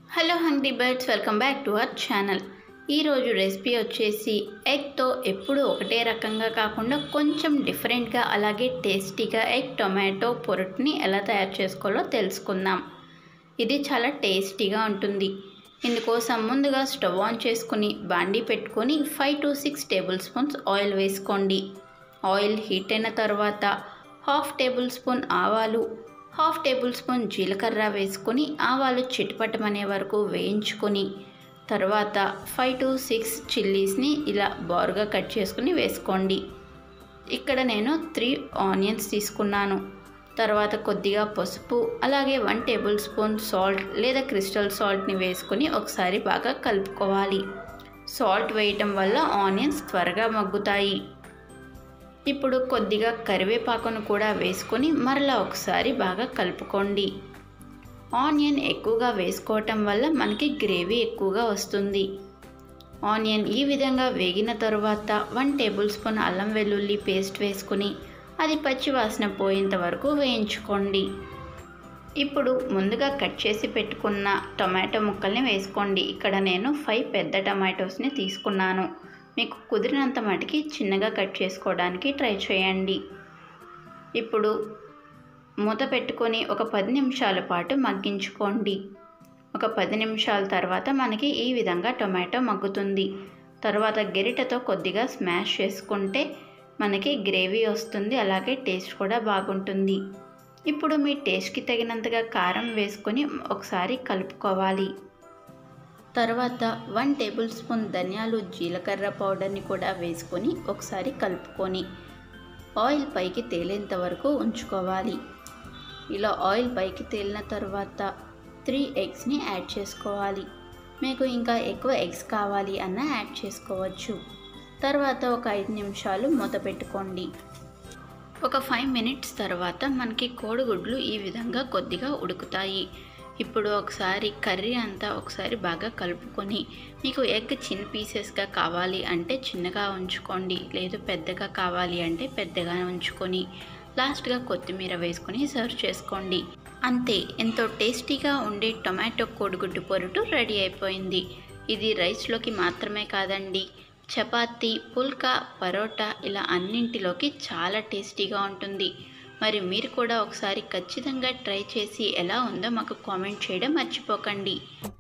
hello hungry birds welcome back to our channel ఈరోజు recipe వచ్చేసి ఎగ్తో ఎప్పుడూ ఒకటే రకంగా కాకుండా కొంచెం డిఫరెంట్గా అలాగే టేస్టీగా ఎగ్ టొమాటో పొరటుని ఎలా తయారు చేసుకోవాలో తెలుసుకుందాం ఇది చాలా టేస్టీగా ఉంటుంది ఇందుకోసం ముందుగా స్టవ్ ఆన్ చేసుకుని బాండీ పెట్టుకొని five to six tablespoons oil వేసుకోండి ఆయిల్ హీట్ అయిన తర్వాత హాఫ్ టేబుల్ స్పూన్ ఆవాలు హాఫ్ టేబుల్ స్పూన్ జీలకర్ర వేసుకొని ఆవాలు చిటపటమనే వరకు వేయించుకొని తర్వాత ఫైవ్ టు సిక్స్ చిల్లీస్ని ఇలా బారుగా కట్ చేసుకుని వేసుకోండి ఇక్కడ నేను త్రీ ఆనియన్స్ తీసుకున్నాను తర్వాత కొద్దిగా పసుపు అలాగే వన్ టేబుల్ స్పూన్ సాల్ట్ లేదా క్రిస్టల్ సాల్ట్ని వేసుకొని ఒకసారి బాగా కలుపుకోవాలి సాల్ట్ వేయటం వల్ల ఆనియన్స్ త్వరగా మగ్గుతాయి ఇప్పుడు కొద్దిగా కరివేపాకును కూడా వేసుకొని మరలా ఒకసారి బాగా కలుపుకోండి ఆనియన్ ఎక్కువగా వేసుకోవటం వల్ల మనకి గ్రేవీ ఎక్కువగా వస్తుంది ఆనియన్ ఈ విధంగా వేగిన తరువాత వన్ టేబుల్ స్పూన్ అల్లం వెల్లుల్లి పేస్ట్ వేసుకుని అది పచ్చి వాసన పోయేంత వరకు వేయించుకోండి ఇప్పుడు ముందుగా కట్ చేసి పెట్టుకున్న టొమాటో ముక్కల్ని వేసుకోండి ఇక్కడ నేను ఫైవ్ పెద్ద టమాటోస్ని తీసుకున్నాను మీకు కుదిరినంత మటుకి చిన్నగా కట్ చేసుకోవడానికి ట్రై చేయండి ఇప్పుడు మూత పెట్టుకొని ఒక పది నిమిషాల పాటు మగ్గించుకోండి ఒక పది నిమిషాల తర్వాత మనకి ఈ విధంగా టొమాటో మగ్గుతుంది తర్వాత గెరిటతో కొద్దిగా స్మాష్ చేసుకుంటే మనకి గ్రేవీ వస్తుంది అలాగే టేస్ట్ కూడా బాగుంటుంది ఇప్పుడు మీ టేస్ట్కి తగినంతగా కారం వేసుకొని ఒకసారి కలుపుకోవాలి తర్వాత వన్ టేబుల్ స్పూన్ ధనియాలు జీలకర్ర పౌడర్ని కూడా వేసుకొని ఒకసారి కలుపుకొని ఆయిల్ పైకి తేలేంత వరకు ఉంచుకోవాలి ఇలా ఆయిల్ పైకి తేలిన తర్వాత త్రీ ఎగ్స్ని యాడ్ చేసుకోవాలి మీకు ఇంకా ఎక్కువ ఎగ్స్ కావాలి అన్న యాడ్ చేసుకోవచ్చు తర్వాత ఒక ఐదు నిమిషాలు మూత పెట్టుకోండి ఒక ఫైవ్ మినిట్స్ తర్వాత మనకి కోడిగుడ్లు ఈ విధంగా కొద్దిగా ఉడుకుతాయి ఇప్పుడు ఒకసారి కర్రీ అంతా ఒకసారి బాగా కలుపుకొని మీకు ఎగ్ చిన్న పీసెస్గా కావాలి అంటే చిన్నగా ఉంచుకోండి లేదు పెద్దగా కావాలి అంటే పెద్దగా ఉంచుకొని లాస్ట్గా కొత్తిమీర వేసుకొని సర్వ్ చేసుకోండి అంతే ఎంతో టేస్టీగా ఉండే టొమాటో కోడిగుడ్డు పొరుటు రెడీ అయిపోయింది ఇది రైస్లోకి మాత్రమే కాదండి చపాతీ పుల్కా పరోటా ఇలా అన్నింటిలోకి చాలా టేస్టీగా ఉంటుంది మరి మీరు కూడా ఒకసారి ఖచ్చితంగా ట్రై చేసి ఎలా ఉందో మాకు కామెంట్ చేయడం మర్చిపోకండి